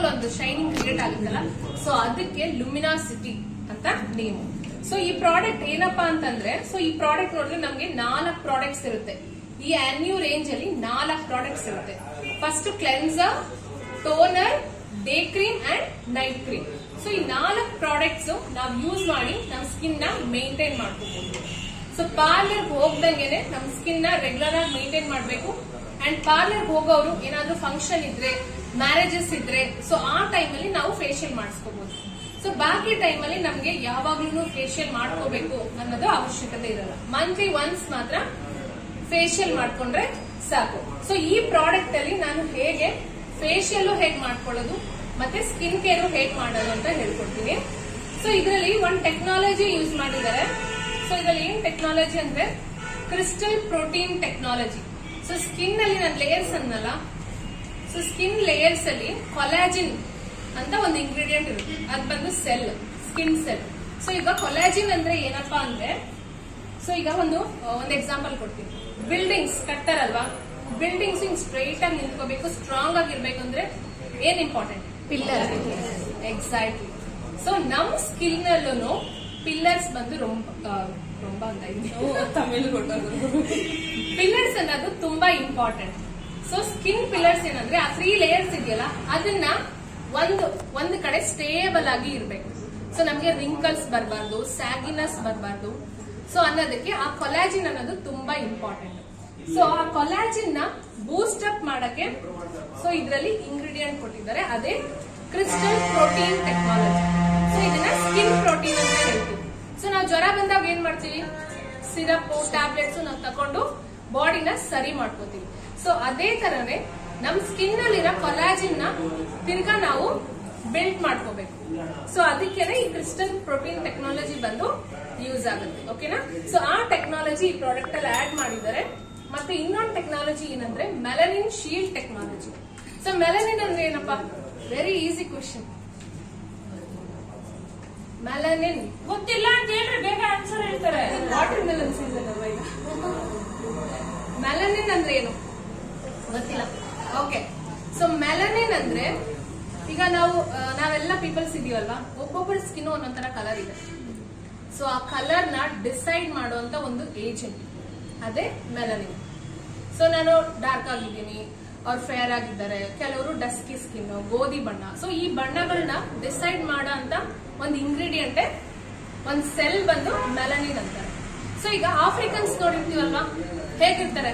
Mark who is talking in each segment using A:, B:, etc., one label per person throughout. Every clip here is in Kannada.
A: ಅಲ್ಲಿ ಒಂದು ಶೈನಿಂಗ್ ಕ್ರಿಯೇಟ್ ಆಗುತ್ತಲ್ಲ ಸೊ ಅದಕ್ಕೆ ಲುಮಿನಾಸಿಟಿ ಅಂತ ನೇಮ್ ಸೊ ಈ ಪ್ರಾಡಕ್ಟ್ ಏನಪ್ಪಾ ಅಂತಂದ್ರೆ ಸೊ ಈ ಪ್ರಾಡಕ್ಟ್ ನೋಡಿದ್ರೆ ನಮ್ಗೆ ನಾಲ್ಕು ಪ್ರಾಡಕ್ಟ್ಸ್ ಇರುತ್ತೆ ಈ ಆನ್ಯೂ ರೇಂಜ್ ಅಲ್ಲಿ ನಾಲ್ಕು ಪ್ರಾಡಕ್ಟ್ಸ್ ಇರುತ್ತೆ first cleanser toner day cream and night cream so ಈ ನಾಲ್ಕು ಪ್ರಾಡಕ್ಟ್ಸ್ ನಾವು ಯೂಸ್ ಮಾಡಿ ನಮ್ಮ ಸ್ಕಿನ್ ನ ಮೇಂಟೈನ್ ಮಾಡ್ಕೋಬಹುದು ಸೊ ಪಾರ್ಲರ್ ಹೋಗ್ದಂಗೆನೆ ನಮ್ ಸ್ಕಿನ್ ನ ರೆಗ್ಯುಲರ್ ಆಗಿ ಮೇಂಟೈನ್ ಮಾಡ್ಬೇಕು ಅಂಡ್ ಪಾರ್ಲರ್ ಹೋಗೋರು ಏನಾದ್ರೂ ಫಂಕ್ಷನ್ ಇದ್ರೆ ಮ್ಯಾರೇಜಸ್ ಇದ್ರೆ ಸೊ ಆ ಟೈಮ್ ಅಲ್ಲಿ ನಾವು ಫೇಶಿಯಲ್ ಮಾಡಿಸ್ಕೋಬಹುದು ಸೊ ಬಾಕಿ ಟೈಮ್ ಅಲ್ಲಿ ನಮ್ಗೆ ಯಾವಾಗ್ಲೂ ಫೇಶಿಯಲ್ ಮಾಡ್ಕೋಬೇಕು ಅನ್ನೋದು ಅವಶ್ಯಕತೆ ಇರಲ್ಲ ಮಂತ್ಲಿ ಒನ್ಸ್ ಮಾತ್ರ ಫೇಶಿಯಲ್ ಮಾಡ್ಕೊಂಡ್ರೆ ಸಾಕು ಸೊ ಈ ಪ್ರಾಡಕ್ಟ್ ಅಲ್ಲಿ ನಾನು ಹೇಗೆ ಫೇಶಿಯಲ್ ಹೇಗ್ ಮಾಡ್ಕೊಳ್ಳೋದು ಮತ್ತೆ ಸ್ಕಿನ್ ಕೇರ್ ಹೇಗ್ ಮಾಡೋದು ಅಂತ ಹೇಳ್ಕೊಡ್ತೀನಿ ಸೊ ಇದರಲ್ಲಿ ಒಂದು ಟೆಕ್ನಾಲಜಿ ಯೂಸ್ ಮಾಡಿದ್ದಾರೆ ಸೊ ಇದರಲ್ಲಿ ಏನ್ ಟೆಕ್ನಾಲಜಿ ಅಂದ್ರೆ crystal protein technology so skin ಅಲ್ಲಿ ನಾನು ಲೇಯರ್ಸ್ ಅನ್ನಲ್ಲ ಸೊ ಸ್ಕಿನ್ ಲೇಯರ್ಸ್ ಅಲ್ಲಿ ಕೊಲಾಜಿನ್ ಅಂತ ಒಂದು ಇಂಗ್ರೀಡಿಯೆಂಟ್ ಇರುತ್ತೆ ಅದು ಬಂದು ಸೆಲ್ ಸ್ಕಿನ್ ಸೆಲ್ ಸೊ ಈಗ ಕೊಲಾಜಿನ್ ಅಂದ್ರೆ ಏನಪ್ಪಾ ಅಂದ್ರೆ ಸೊ ಈಗ ಒಂದು ಒಂದು ಎಕ್ಸಾಂಪಲ್ ಕೊಡ್ತೀನಿ ಬಿಲ್ಡಿಂಗ್ಸ್ ಕಟ್ತಾರಲ್ವಾ ಬಿಲ್ಡಿಂಗ್ಸ್ ಹಿಂಗ್ ಸ್ಟ್ರೈಟ್ ಆಗಿ ನಿಂತ್ಕೋಬೇಕು ಸ್ಟ್ರಾಂಗ್ ಆಗಿರ್ಬೇಕು ಅಂದ್ರೆ ಏನ್ ಇಂಪಾರ್ಟೆಂಟ್ ಪಿಲ್ಲರ್ ಎಕ್ಸಾಕ್ಟ್ಲಿ ಸೊ ನಮ್ ಸ್ಕಿನ್ ಅಲ್ಲೂ ಪಿಲ್ಲರ್ಸ್ ಬಂದು ರೊಂಬ ಆ, ರೊಂಬ ಅಂತ ಇದೀನಿ
B: ತಮಿಳ್ ಕೊಟ್ಟರು
A: ಪಿಲ್ಲರ್ಸ್ ಅನ್ನೋದು ತುಂಬಾ ಇಂಪಾರ್ಟೆಂಟ್ ಸೊ ಸ್ಕಿನ್ ಪಿಲ್ಲರ್ಸ್ ಏನಂದ್ರೆ ಆ ತ್ರೀ ಲೇಯರ್ಸ್ ಇದೆಯಲ್ಲ ಅದನ್ನ ಒಂದು ಒಂದು ಕಡೆ ಸ್ಟೇಬಲ್ ಆಗಿ ಇರಬೇಕು ಸೊ ನಮ್ಗೆ ರಿಂಕಲ್ಸ್ ಬರಬಾರ್ದು ಸ್ಯಾಗಿನಸ್ ಬರಬಾರ್ದು ಸೊ ಅನ್ನೋದಕ್ಕೆ ಆ ಕೊಲಾಜಿನ್ ಅನ್ನೋದು ತುಂಬಾ ಇಂಪಾರ್ಟೆಂಟ್ ಸೊ ಆ ಕೊಲಾಜಿನ್ ನ ಬೂಸ್ಟ್ ಅಪ್ ಮಾಡಕ್ಕೆ ಸೊ ಇದರಲ್ಲಿ ಇಂಗ್ರೀಡಿಯೆಂಟ್ ಕೊಟ್ಟಿದ್ದಾರೆ ಅದೇ ಕ್ರಿಸ್ಟಲ್ ಪ್ರೋಟೀನ್ ಟೆಕ್ನಾಲಜಿ ಸೊ ಇದನ್ನ ಸ್ಕಿನ್ ಪ್ರೋಟೀನ್ ಅಂತ ಹೇಳ್ತೀವಿ ಸೊ ನಾವು ಜ್ವರ ಬಂದಾಗ ಏನ್ ಮಾಡ್ತೀವಿ ಸಿರಪ್ ಟ್ಯಾಬ್ಲೆಟ್ಸ್ ನಾವು ತಕೊಂಡು ಬಾಡಿನ ಸರಿ ಮಾಡ್ಕೋತೀವಿ ಸೊ ಅದೇ ತರನೇ ನಮ್ ಸ್ಕಿನ್ ಅಲ್ಲಿರೋ ಕೊಲಾಜಿನ್ ನ ತಿರ್ಗಾ ನಾವು ಬಿಲ್ಡ್ ಮಾಡ್ಕೋಬೇಕು ಸೊ ಅದಕ್ಕೇನೆ ಈ ಕ್ರಿಸ್ಟಲ್ ಪ್ರೋಟೀನ್ ಟೆಕ್ನಾಲಜಿ ಬಂದು ಯೂಸ್ ಆಗುತ್ತೆ ಓಕೆನಾ ಸೊ ಆ ಟೆಕ್ನಾಲಜಿ ಈ ಪ್ರಾಡಕ್ಟ್ ಅಲ್ಲಿ ಆಡ್ ಮಾಡಿದ್ದಾರೆ ಮತ್ತೆ ಇನ್ನೊಂದು ಟೆಕ್ನಾಲಜಿ ಏನಂದ್ರೆ melanin shield technology so melanin ಅಂದ್ರೆ ಏನಪ್ಪಾ ವೆರಿ ಈಸಿ ಕ್ವಶನ್ ಮೆಲನಿನ್
B: ಗೊತ್ತಿಲ್ಲ ಅಂತ ಹೇಳ್ರಿ ಬೇಗ ಆನ್ಸರ್ ಹೇಳ್ತಾರೆ
A: ವಾಟರ್ ಮೆಲನ್ ಸೀಸನ್ ಅಲ್ವಾ ಈಗ ಮೆಲನಿನ್ ಅಂದ್ರೆ ಏನು ಗೊತ್ತಿಲ್ಲ ಓಕೆ ಸೊ ಮೆಲನಿನ್ ಅಂದ್ರೆ ಈಗ ನಾವು ಆ, ನಾವೆಲ್ಲ ಪೀಪಲ್ಸ್ ಇದೀವಲ್ವಾ ಒಬ್ಬೊಬ್ಬರ ಸ್ಕಿನ್ ಒಂದೊಂದರ ಕಲರ್ ಇದೆ ಸೊ ಆ ಕಲರ್ ನ ಡಿಸೈಡ್ ಮಾಡುವಂತ ಒಂದು ಏಜೆಂಟ್ ಅದೇ ಮೆಲನಿನ್ ಸೊ ನಾನು ಡಾರ್ಕ್ ಆಗಿದ್ದೀನಿ ಅವ್ರು ಫೇರ್ ಆಗಿದ್ದಾರೆ ಕೆಲವರು ಡಸ್ಕಿ ಸ್ಕಿನ್ ಗೋಧಿ ಬಣ್ಣ ಸೊ ಈ ಬಣ್ಣಗಳನ್ನ ಡಿಸೈಡ್ ಮಾಡೋ ಅಂತ ಒಂದು ಇಂಗ್ರೀಡಿಯಂಟೇ ಒಂದ್ ಸೆಲ್ ಬಂದು ಮೆಲನಿನ್ ಅಂತಾರೆ ಸೊ ಈಗ ಆಫ್ರಿಕನ್ಸ್ ನೋಡಿರ್ತೀವಲ್ವಾ ಹೇಗಿರ್ತಾರೆ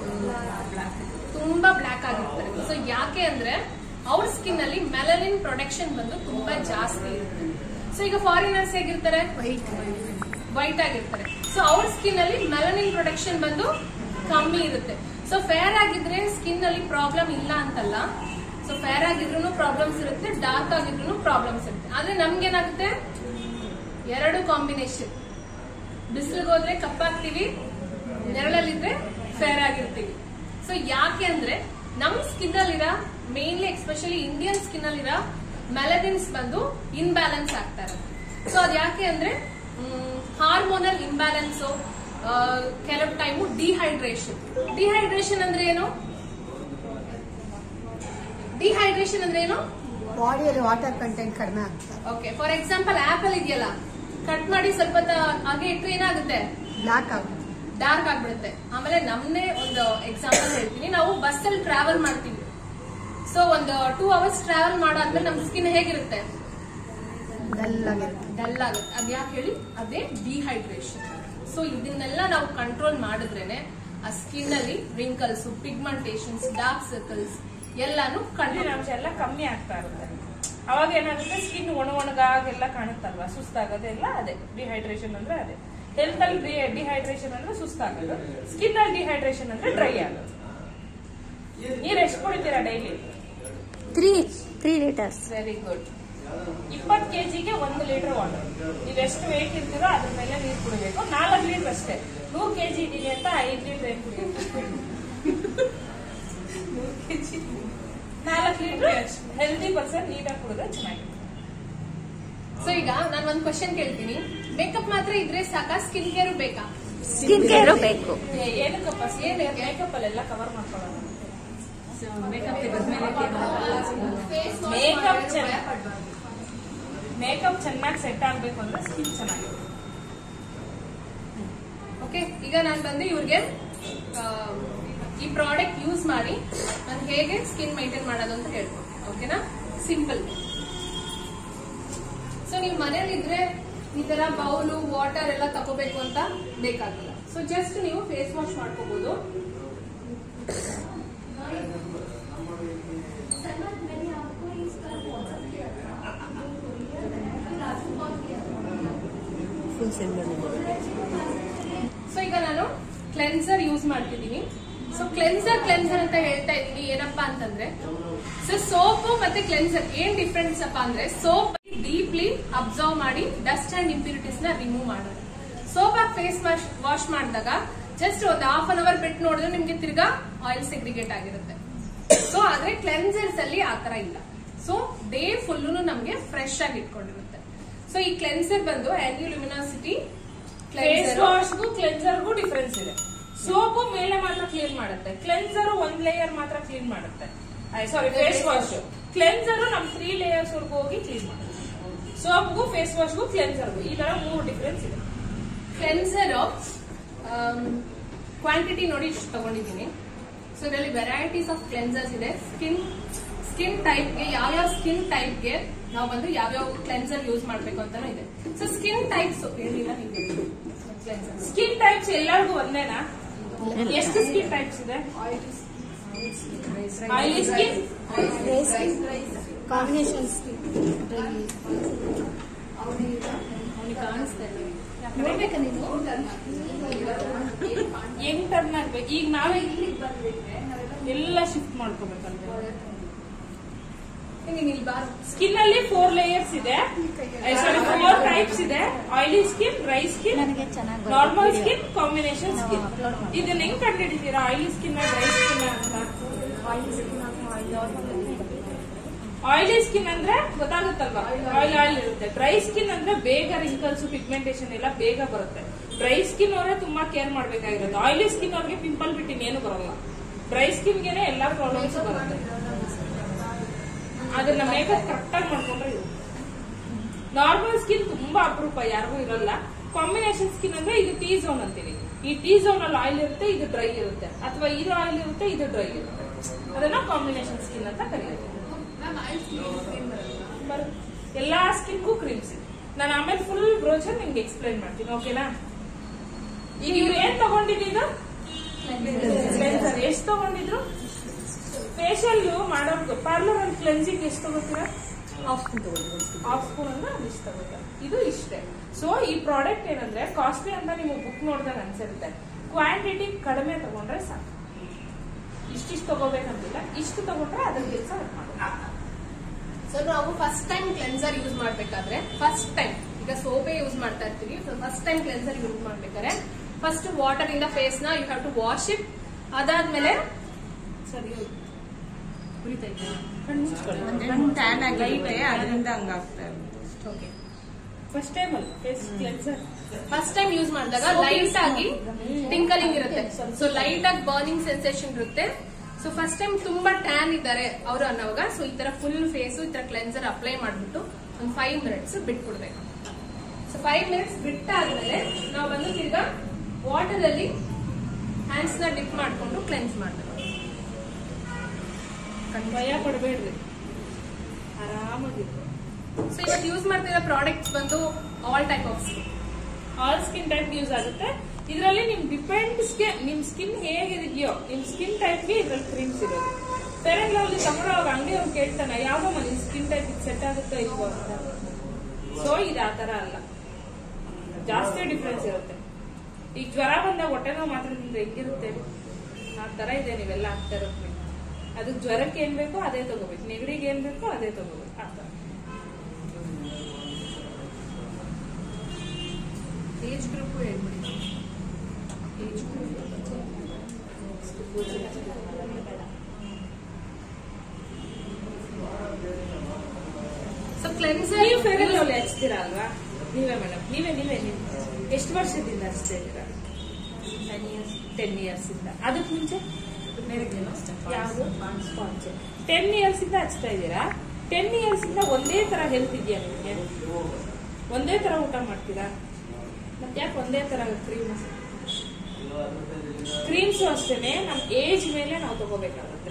A: ತುಂಬಾ ಬ್ಲಾಕ್ ಆಗಿರ್ತಾರೆ ಸೊ ಯಾಕೆ ಅಂದ್ರೆ ಅವ್ರ ಸ್ಕಿನ್ ಅಲ್ಲಿ ಮೆಲನಿನ್ ಪ್ರೊಡಕ್ಷನ್ ಬಂದು ತುಂಬಾ ಜಾಸ್ತಿ ಇರುತ್ತೆ ಸೊ ಈಗ ಫಾರಿನರ್ಸ್ ಹೇಗಿರ್ತಾರೆ ವೈಟ್ ಆಗಿರ್ತಾರೆ ಸೊ ಅವ್ರ ಸ್ಕಿನ್ ಅಲ್ಲಿ ಮೆಲನಿನ್ ಪ್ರೊಡಕ್ಷನ್ ಬಂದು ಕಮ್ಮಿ ಇರುತ್ತೆ ಸೊ ಫೇರ್ ಆಗಿದ್ರೆ ಸ್ಕಿನ್ ಅಲ್ಲಿ ಪ್ರಾಬ್ಲಮ್ ಇಲ್ಲ ಅಂತಲ್ಲ ಸೊ ಫೇರ್ ಆಗಿದ್ರು ಪ್ರಾಬ್ಲಮ್ಸ್ ಇರುತ್ತೆ ಡಾರ್ಕ್ ಆಗಿದ್ರು ಪ್ರಾಬ್ಲಮ್ಸ್ ಇರುತ್ತೆ ಆದ್ರೆ ನಮ್ಗೇನಾಗುತ್ತೆ ಎರಡು ಕಾಂಬಿನೇಷನ್ ಬಿಸಿಲಿಗೆ ಹೋದ್ರೆ ಕಪ್ಪಾಗ್ತೀವಿ ನೆರಳಲ್ಲಿದ್ರೆ ಫೇರ್ ಆಗಿರ್ತೀವಿ ಸೊ ಯಾಕೆ ಅಂದ್ರೆ ನಮ್ ಸ್ಕಿನ್ ಅಲ್ಲಿರೋ ಮೇನ್ಲಿ ಎಕ್ಸ್ಪೆಷಲಿ ಇಂಡಿಯನ್ ಸ್ಕಿನ್ ಅಲ್ಲಿರೋ ಮೆಲನಿನ್ಸ್ ಬಂದು ಇನ್ಬ್ಯಾಲೆನ್ಸ್ ಆಗ್ತಾರೆ ಸೊ ಅದ್ ಯಾಕೆ ಅಂದ್ರೆ ಹಾರ್ಮೋನಲ್ ಇಂಬ್ಯಾಲೆನ್ಸ್ ಕೆಲವು ಟೈಮು ಡಿಹೈಡ್ರೇಷನ್ ಡಿಹೈಡ್ರೇಷನ್ ಅಂದ್ರೆ ಏನು ಡಿಹೈಡ್ರೇಷನ್ ಅಂದ್ರೆ ಏನು
C: ಬಾಡಿಯಲ್ಲಿ ವಾಟರ್ ಕಂಟೆಂಟ್ ಕಡಿಮೆ ಆಗ್ತದೆ
A: ಓಕೆ ಫಾರ್ ಎಕ್ಸಾಂಪಲ್ ಆಪಲ್ ಇದೆಯಲ್ಲ ಕಟ್ ಮಾಡಿ ಸ್ವಲ್ಪ ತ- ಹಾಗೆ ಇಟ್ರೆ ಏನಾಗುತ್ತೆ
C: ಬ್ಲಾಕ್ ಆಗುತ್ತೆ
A: ಡಾರ್ಕ್ ಆಗ್ಬಿಡುತ್ತೆ ಆಮೇಲೆ ನಮ್ದೇ ಒಂದು ಎಕ್ಸಾಂಪಲ್ ಹೇಳ್ತೀನಿ ನಾವು ಬಸ್ ಅಲ್ಲಿ ಟ್ರಾವೆಲ್ ಮಾಡ್ತೀವಿ ಸೊ ಒಂದು ಟೂ ಅವರ್ಸ್ ಟ್ರಾವೆಲ್ ಮಾಡಾದ್ಮೇಲೆ ನಮ್ ಸ್ಕಿನ್ ಹೇಗಿರುತ್ತೆ
C: ಡಲ್ ಆಗಿರುತ್ತೆ
A: ಡಲ್ ಆಗುತ್ತೆ ಅದ್ ಯಾಕೆ ಹೇಳಿ ಅದೇ ಡಿಹೈಡ್ರೇಷನ್ ಸೊ ಇದನ್ನೆಲ್ಲ ನಾವು ಕಂಟ್ರೋಲ್ ಮಾಡಿದ್ರೇನೆ ಆ ಸ್ಕಿನ್ ಅಲ್ಲಿ ರಿಂಕಲ್ಸ್ ಪಿಗ್ಮೆಂಟೇಷನ್ಸ್ ಡಾರ್ಕ್ ಸರ್ಕಲ್ಸ್ ಎಲ್ಲಾನು ಕಂಟ್ರೋಲ್
B: ಕಣ್ಣಿನ ಅಂಶ ಎಲ್ಲ ಕಮ್ಮಿ ಆಗ್ತಾ ಇರುತ್ತೆ ಅವಾಗ ಏನಾಗುತ್ತೆ ಸ್ಕಿನ್ ಒಣ ಒಣಗಾಗೆಲ್ಲ ಕಾಣುತ್ತಲ್ವಾ ಸುಸ್ತಾಗೋದೆಲ್ಲ ಅದೇ ಡಿಹೈಡ್ರೇಷನ್ ಅಂದ್ರೆ ಅದೇ ಹೆಲ್ತ್ ಅಲ್ಲಿ ಡಿಹೈಡ್ರೇಷನ್ ಅಂದ್ರೆ ಸುಸ್ತಾಗೋದು ಸ್ಕಿನ್ ಅಲ್ಲಿ ಡಿಹೈಡ್ರೇಷನ್ ಅಂದ್ರೆ ಡ್ರೈ ಆಗೋದು ನೀರ್ ಎಷ್ಟು ಕುಡಿತೀರಾ daily
D: three three litres
B: very good ಇಪ್ಪತ್ತು ಕೆಜಿಗೆ ಒಂದು ಲೀಟರ್ ವಾಟರ್ ನೀವು ಎಷ್ಟು ವೇಟ್ ಇರ್ತೀರೋ ಅದ್ರ ಮೇಲೆ ನೀರು ಕುಡಿಬೇಕು ನಾಲ್ಕು ಲೀಟರ್ ಅಷ್ಟೇ ನೂರು ಕೆಜಿ ಇದೀನಿ ಅಂತ ಐದು ಲೀಟರ್ ಏನ್ ಕುಡಿಬೇಕು ನೂರು ಕೆಜಿ ನಾಲ್ಕು ಲೀಟರ್ ಹೆಲ್ದಿ ಪರ್ಸನ್ ನೀಟಾಗಿ ಕುಡಿದ್ರೆ ಚೆನ್ನಾಗಿದೆ
A: ಸೊ ಈಗ ನಾನು ಒಂದ್ ಕ್ವಶನ್ ಕೇಳ್ತೀನಿ ಮೇಕಪ್ ಮಾತ್ರ ಇದ್ರೆ ಸಾಕಾ ಸ್ಕಿನ್ ಕೇರ್ ಬೇಕಾ
D: ಸ್ಕಿನ್ ಕೇರು ಬೇಕು
B: ಏ- ಏನಕ್ಕಪ್ಪ ಏನ್ ಮೇಕಪ್ ಅಲ್ಲೆಲ್ಲ ಕವರ್ ಮಾಡ್ಕೊಳ್ಳೋಣ
A: ಮೇಕಪ್
B: ಮೇಕಪ್ ಮೇಕಪ್ ಚೆನ್ನಾಗಿ ಸೆಟ್ ಆಗ್ಬೇಕು ಅಂದ್ರೆ ಸ್ಕಿನ್ ಚೆನ್ನಾಗಿದೆ
A: ಓಕೆ ಈಗ ನಾನು ಬಂದು ಇವ್ರಿಗೆ ಆ, ಈ ಪ್ರಾಡಕ್ಟ್ ಯೂಸ್ ಮಾಡಿ ನಾನು ಹೇಗೆ ಸ್ಕಿನ್ ಮೈಂಟೈನ್ ಮಾಡೋದು ಅಂತ ಹೇಳ್ಕೊಡ್ತೀನಿ ಓಕೆನಾ ಸಿಂಪಲ್ ಸೊ ನೀವು ಮನೇಲಿ ಇದ್ರೆ ಈ ತರ ಬೌಲು ವಾಟರ್ ಎಲ್ಲ ತಗೋಬೇಕು ಅಂತ ಬೇಕಾಗಿಲ್ಲ ಸೊ ಜಸ್ಟ್ ನೀವು ಫೇಸ್ ವಾಶ್ ಮಾಡ್ಕೋಬಹುದು ಸೊ ಈಗ ನಾನು ಕ್ಲೆನ್ಸರ್ ಯೂಸ್ ಮಾಡ್ತಿದ್ದೀನಿ ಸೊ ಕ್ಲೆನ್ಸರ್ ಕ್ಲೆನ್ಸರ್ ಅಂತ ಹೇಳ್ತಾ ಇದ್ದೀನಿ ಏನಪ್ಪಾ ಅಂತಂದ್ರೆ ಸೊ ಸೋಪ್ ಮತ್ತೆ ಕ್ಲೆನ್ಸರ್ ಏನ್ ಡಿಫ್ರೆನ್ಸ್ ಅಪ್ಪ ಅಂದ್ರೆ ಸೋಪ್ ಡೀಪ್ಲಿ ಅಬ್ಸರ್ವ್ ಮಾಡಿ ಡಸ್ಟ್ ಅಂಡ್ ಇಂಪ್ಯೂರಿಟೀಸ್ ನ ರಿಮೂವ್ ಮಾಡೋದು ಸೋಪ್ ಆಗಿ ಫೇಸ್ ವಾಶ್ ಮಾಡಿದಾಗ ಜಸ್ಟ್ ಒಂದು ಹಾಫ್ ಅನ್ ಅವರ್ ಬಿಟ್ಟು ನೋಡಿದ್ರೆ ನಿಮ್ಗೆ ತಿರ್ಗಾ ಆಯಿಲ್ ಸೆಗ್ರಿಗೇಟ್ ಆಗಿರುತ್ತೆ ಸೊ ಆದ್ರೆ ಕ್ಲೆನ್ಸರ್ಸ್ ಅಲ್ಲಿ ಆತರ ಇಲ್ಲ ಸೊ ಡೇ ಫುಲ್ ನಮ್ಗೆ ಫ್ರೆಶ್ ಆಗಿ ಇಟ್ಕೊಂಡಿರುತ್ತೆ ಸೊ ಈ ಕ್ಲೆನ್ಸರ್ ಬಂದು ಆನ್ಯುಲ್ಯುಮಿನಾಸಿಟಿ
B: ಫೇಸ್ ವಾಶ್ಗೂ ಕ್ಲೆನ್ಸರ್ಗೂ ಡಿಫರೆನ್ಸ್ ಇದೆ ಸೋಪು ಮೇಲೆ ಮಾತ್ರ ಕ್ಲೀನ್ ಮಾಡುತ್ತೆ ಕ್ಲೆನ್ಸರ್ ಒಂದ್ ಲೇಯರ್ ಮಾತ್ರ ಕ್ಲೀನ್ ಮಾಡುತ್ತೆ ಸಾರಿ ಫೇಸ್ ವಾಶ್ ಕ್ಲೆನ್ಸರ್ ನಮ್ ತ್ರೀ ಲೇಯರ್ಸ್ ವರ್ಗೂ ಹೋಗಿ ಕ್ಲೀನ್ ಮಾಡುತ್ತೆ ಸೋಪ್ಗೂ ಫೇಸ್ ವಾಶ್ಗೂ ಕ್ಲೆನ್ಸರ್ಗೂ ಈ ತರ ಮೂರು ಡಿಫರೆನ್ಸ್ ಇದೆ
A: ಕ್ಲೆನ್ಸರ್ ಕ್ವಾಂಟಿಟಿ ನೋಡಿ ಇಷ್ಟು ತಗೊಂಡಿದ್ದೀನಿ ಸೊ ಇದರಲ್ಲಿ ವೆರೈಟೀಸ್ ಆಫ್ ಕ್ಲೆನ್ಸರ್ಸ್ ಇದೆ ಸ್ಕಿನ್ ಸ್ಕಿನ್ ಟೈಪ್ಗೆ ಯಾವ್ಯಾವ ಸ್ಕಿನ್ ಟೈಪ್ಗೆ ನಾವು ಬಂದು ಯಾವ್ಯಾವ ಕ್ಲೆನ್ಸರ್ ಯೂಸ್ ಮಾಡ್ಬೇಕು ಅಂತಾನು ಇದೆ ಸೊ ಸ್ಕಿನ್ ಟೈಪ್ಸ್ ಹೇಳಿಲ್ಲ ನಿಮ್ಗೆ ಕ್ಲೆನ್ಸರ್
B: ಸ್ಕಿನ್ ಟೈಪ್ಸ್ ಎಲ್ಲರಿಗೂ ಒಂದೇನಾ ಎಷ್ಟು ಸ್ಕಿನ್ ಟೈಪ್ಸ್ ಇದೆ ಆಯಿಲಿ ಸ್ಕಿನ್
C: ಕಾಂಬಿನೇಷನ್
A: ಕಾಣಿಸ್ತಾ ಇಲ್ಲ
B: ಹೆಂಗ್ ಟರ್ನ್ ಆಗ್ಬೇಕು ಈಗ ನಾವೇ ಎಲ್ಲ ಶಿಫ್ಟ್ ಮಾಡ್ಕೋಬೇಕಂತ
A: ನೀನ್ ಇಲ್ಲಿ ಬಾರ್
B: ಸ್ಕಿನ್ ಅಲ್ಲಿ ಫೋರ್ ಲೇಯರ್ಸ್ ಇದೆ ಸಾರಿ ಫೋರ್ ಟೈಪ್ಸ್ ಇದೆ ಆಯಿಲಿ ಸ್ಕಿನ್ ಡ್ರೈ ಸ್ಕಿನ್
D: ನನಗೆ ಚೆನ್ನಾಗಿ
B: ನಾರ್ಮಲ್ ಸ್ಕಿನ್ ಕಾಂಬಿನೇಷನ್ ಸ್ಕಿನ್ ಇದನ್ನ ಹೆಂಗ್ ಕಂಡುಹಿಡಿದೀರಾ ಆಯಿಲಿ ಸ್ಕಿನ್ ಡ್ರೈ ಸ್ಕಿನ್ ಅಂತ ಆಯಿಲಿ ಸ್ಕಿನ್ ಅಂದ್ರೆ ಗೊತ್ತಾಗುತ್ತಲ್ವಾ ಆಯಿಲ್ ಆಯಿಲ್ ಇರುತ್ತೆ ಡ್ರೈ ಸ್ಕಿನ್ ಅಂದ್ರೆ ಬೇಗ ರಿಂಕಲ್ಸ್ ಪಿಗ್ಮೆಂಟೇಶನ್ ಎಲ್ಲ ಬೇಗ ಬರುತ್ತೆ ಡ್ರೈ ಸ್ಕಿನ್ ಅವರೇ ತುಂಬಾ ಕೇರ್ ಮಾಡ್ಬೇಕಾಗಿರುತ್ತೆ ಆಯಿಲಿ ಸ್ಕಿನ್ ಅವ್ರಿಗೆ ಪಿಂಪಲ್ ಬಿಟ್ಟು ಇನ್ನೇನು ಬರಲ್ಲ ಡ್ರೈ ಸ್ಕಿನ್ಗೆನೆ ಎಲ್ಲಾ ಪ್ರಾಬ್ಲಮ್ಸ್ ಬರುತ್ತೆ ಅದನ್ನ ಮೇಕಪ್ ಕರೆಕ್ಟ್ ಆಗಿ ಮಾಡ್ಕೊಂಡ್ರೆ ಇದು ನಾರ್ಮಲ್ ಸ್ಕಿನ್ ತುಂಬಾ ಅಪರೂಪ ಯಾರಿಗೂ ಇರಲ್ಲ ಕಾಂಬಿನೇಷನ್ ಸ್ಕಿನ್ ಅಂದ್ರೆ ಇದು ಟೀ ಝೋನ್ ಅಂತೀವಿ ಈ ಟೀ ಝೋನ್ ಅಲ್ಲಿ ಆಯಿಲ್ ಇರುತ್ತೆ ಇದು ಡ್ರೈ ಇರುತ್ತೆ ಅಥವಾ ಇದು ಆಯಿಲ್ ಇರುತ್ತೆ ಇದು ಡ್ರೈ ಇರುತ್ತೆ ಅದನ್ನ ಕಾಂಬಿನೇಷನ್ ಸ್ಕಿನ್ ಅಂತ ಕರೆಯೋದು ಬರುತ್ತೆ. ಎಲ್ಲಾ ಸ್ಕಿನ್ಗೂ ಕ್ರೀಮ್ಸ್ ಇದೆ ನಾನು ಆಮೇಲೆ ಫುಲ್ ಬ್ರೋಚರ್ ನಿಮ್ಗೆ ಎಕ್ಸ್ಪ್ಲೈನ್ ಮಾಡ್ತೀನಿ ಓಕೆನಾ ಈಗ ಇವ್ರು ಏನ್ ತಗೊಂಡಿದ್ದು ಕ್ಲೆನ್ಸರ್ ಎಷ್ಟು ತಗೊಂಡಿದ್ರು ಫೇಶಿಯಲ್ ಮಾಡೋರ್ಗು ಪಾರ್ಲರ್ ಅಲ್ಲಿ ಕ್ಲೆನ್ಸಿಂಗ್ ಎಷ್ಟು ತಗೋತೀರಾ ಹಾಫ್ ಸ್ಪೂನ್ ಅಂದ್ರೆ ಅದಿಷ್ಟು ತಗೋತಾರೆ ಇದು ಇಷ್ಟೇ ಸೊ ಈ ಪ್ರಾಡಕ್ಟ್ ಏನಂದ್ರೆ ಕಾಸ್ಟ್ಲಿ ಅಂತ ನಿಮಗೆ ಬುಕ್ ನೋಡಿದಾಗ ಅನ್ಸಿರುತ್ತೆ ಕ್ವಾಂಟಿಟಿ ಕಡಿಮೆ ತಗೊಂಡ್ರೆ ಸಾಕು ಇಷ್ಟಿಷ್ಟು ತಗೋಬೇಕಂತಿಲ್ಲ ಇಷ್ಟು ತಗೊಂಡ್ರೆ ಅದ್ರ ಕೆಲಸ ಮಾಡೋದು
A: ಸೊ ನಾವು ಫಸ್ಟ್ ಟೈಮ್ ಕ್ಲೆನ್ಸರ್ ಯೂಸ್ ಮಾಡ್ಬೇಕಾದ್ರೆ ಫಸ್ಟ್ ಟೈಮ್ ಈಗ ಸೋಪೇ ಯೂಸ್ ಮಾಡ್ತಾ ಇರ್ತೀವಿ ಫಸ್ಟ್ ಟೈಮ್ ಕ್ಲೆನ್ಸರ್ ಯೂಸ್ ಮಾಡ್ಬೇಕಾದ್ರೆ ಫಸ್ಟ್ ವಾಟರ್ ಇಂದ ಫೇಸ್ ನ you have to wash it ಅದಾದ್ಮೇಲೆ ಸರಿ
E: ಟ್ಯಾನ್ ಆಗಿರುತ್ತೆ ಅದರಿಂದ ಹಂಗಾಗ್ತಾ
A: ಓಕೆ
B: ಫಸ್ಟ್ ಟೈಮ್ ಅಲ್ಲ face cleanser
A: first time use ಮಾಡಿದಾಗ ಲೈಟ್ ಆಗಿ ಟಿಂಕಲಿಂಗ್ ಇರುತ್ತೆ ಸೊ ಲೈಟ್ ಆಗಿ ಬರ್ನಿಂಗ್ ಸೆನ್ಸೇಷನ್ ಇರುತ್ತೆ ಸೊ ಫಸ್ಟ್ ಟೈಮ್ ತುಂಬಾ ಟ್ಯಾನ್ ಇದ್ದಾರೆ ಅವರು ಅನ್ನೋವಾಗ ಸೊ ಈ ತರ ಫುಲ್ ಫೇಸ್ ಈ ತರ ಕ್ಲೆನ್ಸರ್ ಅಪ್ಲೈ ಮಾಡ್ಬಿಟ್ಟು ಒಂದು ಫೈವ್ ಮಿನಿಟ್ಸ್ ಬಿಟ್ಬಿಡ್ಬೇಕು ಸೊ ಫೈವ್ ಮಿನಿಟ್ಸ್ ಬಿಟ್ಟಾದ್ಮೇಲೆ ನಾವು ಬಂದು ತಿರ್ಗಾ ವಾಟರ್ ಅಲ್ಲಿ ಹ್ಯಾಂಡ್ಸ್ ನ ಡಿಪ್ ಮಾಡ್ಕೊಂಡು ಕ್ಲೆನ್ಸ್ ಮಾಡ್ಬೇಕು
B: ಭಯ ಪಡಬೇಡ್ರಿ ಆರಾಮಾಗಿರ್ಬೇಕು
A: ಸೊ ಇವತ್ತು ಯೂಸ್ ಮಾಡ್ತಿರೋ ಪ್ರಾಡಕ್ಟ್ಸ್ ಬಂದು all type of
B: all skin type use ಆಗುತ್ತೆ ಇದರಲ್ಲಿ ನಿಮ್ ಡಿಪೆಂಡ್ಸ್ ಗೆ ನಿಮ್ ಸ್ಕಿನ್ ಹೇಗಿದೆಯೋ ನಿಮ್ ಸ್ಕಿನ್ ಟೈಪ್ ಗೆ ಇದ್ರಲ್ಲಿ ಕ್ರೀಮ್ಸ್ ಇರೋದು ಫೇರ್ ಅಂಡ್ ಲವ್ಲಿ ತಗೊಳ್ಳೋವಾಗ ಅಂಗಡಿ ಅವ್ರು ಕೇಳ್ತಾನೆ ಯಾವ್ದೋ ನಿಮ್ ಸ್ಕಿನ್ ಟೈಪ್ ಸೆಟ್ ಆಗುತ್ತೋ ಇಲ್ವೋ ಅಂತ ಸೊ ಇದು ಆ ತರ ಅಲ್ಲ ಜಾಸ್ತಿ ಡಿಫ್ರೆನ್ಸ್ ಇರುತ್ತೆ ಈಗ ಜ್ವರ ಬಂದಾಗ ಹೊಟ್ಟೆ ನೋವು ಮಾತ್ರ ನಿಮ್ದು ಹೆಂಗಿರುತ್ತೆ ಆ ತರ ಇದೆ ನೀವೆಲ್ಲ ಆಗ್ತಾ ಇರೋದು ಅದಕ್ಕೆ ಜ್ವರಕ್ಕೆ ಏನ್ ಬೇಕೋ ಅದೇ ತಗೋಬೇಕು ನೆಗಡಿಗೆ ಏನ್ ಬೇಕೋ ಅದೇ ತಗೋಬೇಕು ಆ ತರ
A: ಏಜ್ ಗ್ರೂಪ್ ಹೇಳ್ಬಿಡಿ ಏಜ್ ಸೊ ಕ್ಲೆನ್ಸರ್
B: ನೀವು ಫೇರ್ ಅಂಡ್ ಲವ್ಲಿ ಹಚ್ತೀರಾ ಅಲ್ವಾ ನೀವೇ ಮೇಡಮ್ ನೀವೇ ನೀವೇ ನೀವು ಎಷ್ಟು ವರ್ಷದಿಂದ ಹಚ್ತಾ ಇದ್ದೀರಾ ಟೆನ್ ಇಯರ್ಸ್ ಇಂದ ಅದಕ್ಕೆ ಮುಂಚೆ ಯಾವುದು ಟೆನ್ ಇಯರ್ಸ್ ಇಂದ ಹಚ್ತಾ ಇದ್ದೀರಾ ಟೆನ್ ಇಯರ್ಸ್ ಇಂದ ಒಂದೇ ತರ ಹೆಲ್ತ್ ಇದೆಯಾ ನಿಮಗೆ ಒಂದೇ ತರ ಊಟ ಮಾಡ್ತೀರಾ ಮತ್ತೆ ಯಾಕೆ ಒಂದೇ ತರ ಕ್ರೀಮ್ ಕ್ರೀಮ್ಸ್ ಅಷ್ಟೇನೆ ನಮ್ ಏಜ್ ಮೇಲೆ ನಾವು ತಗೋಬೇಕಾಗುತ್ತೆ